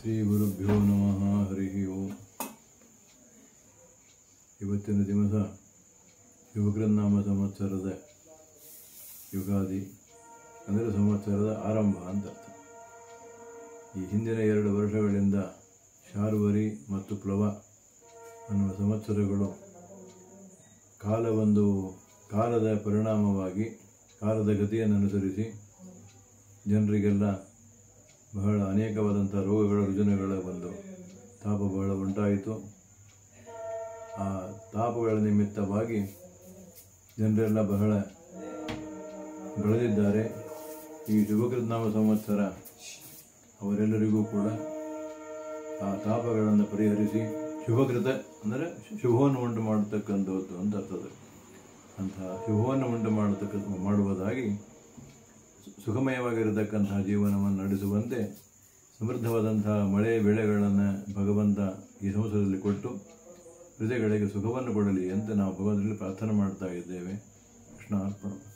ಶ್ರೀ ಗುರುಭ್ಯೋ ನಮಃ ಹರಿ ಓಂ ಇವತ್ತಿನ ದಿವಸ ಯುಗಗ್ರನ್ನಾಮ ಸಂವತ್ಸರದ ಯುಗಾದಿ ಅಂದರೆ ಸಂವತ್ಸರದ ಆರಂಭ ಅಂತ ಅರ್ಥ ಈ ಹಿಂದಿನ ಎರಡು ವರ್ಷಗಳಿಂದ ಶಾರ್ವರಿ ಮತ್ತು ಪ್ಲವ ಅನ್ನುವ ಸಂವತ್ಸರಗಳು ಕಾಲವೊಂದು ಕಾಲದ ಪರಿಣಾಮವಾಗಿ ಕಾಲದ ಗತಿಯನ್ನು ಅನುಸರಿಸಿ ಜನರಿಗೆಲ್ಲ ಬಹಳ ಅನೇಕವಾದಂಥ ರೋಗಗಳ ರುಜಿನಗಳ ಒಂದು ತಾಪ ಬಹಳ ಉಂಟಾಯಿತು ಆ ತಾಪಗಳ ನಿಮಿತ್ತವಾಗಿ ಜನರೆಲ್ಲ ಬಹಳ ಬೆಳೆದಿದ್ದಾರೆ ಈ ಶುಭಕೃತ್ನಾಮ ಸಂವತ್ಸರ ಅವರೆಲ್ಲರಿಗೂ ಕೂಡ ಆ ತಾಪಗಳನ್ನು ಪರಿಹರಿಸಿ ಶುಭಕೃತ ಅಂದರೆ ಶುಭವನ್ನು ಉಂಟು ಮಾಡತಕ್ಕಂಥದ್ದು ಅಂತ ಅರ್ಥದ ಅಂತಹ ಶುಭವನ್ನು ಉಂಟು ಮಾಡತಕ್ಕ ಮಾಡುವುದಾಗಿ ಸುಖಮಯವಾಗಿರತಕ್ಕಂತಹ ಜೀವನವನ್ನು ನಡೆಸುವಂತೆ ಸಮೃದ್ಧವಾದಂತಹ ಮಳೆ ಬೆಳೆಗಳನ್ನು ಭಗವಂತ ಈ ಸಂವತ್ಸರದಲ್ಲಿ ಕೊಟ್ಟು ಪ್ರಜೆಗಳಿಗೆ ಸುಖವನ್ನು ಕೊಡಲಿ ಅಂತ ನಾವು ಭಗವಂತನಲ್ಲಿ ಪ್ರಾರ್ಥನೆ ಮಾಡ್ತಾ ಇದ್ದೇವೆ ಕೃಷ್ಣ ಅರ್ಪಣ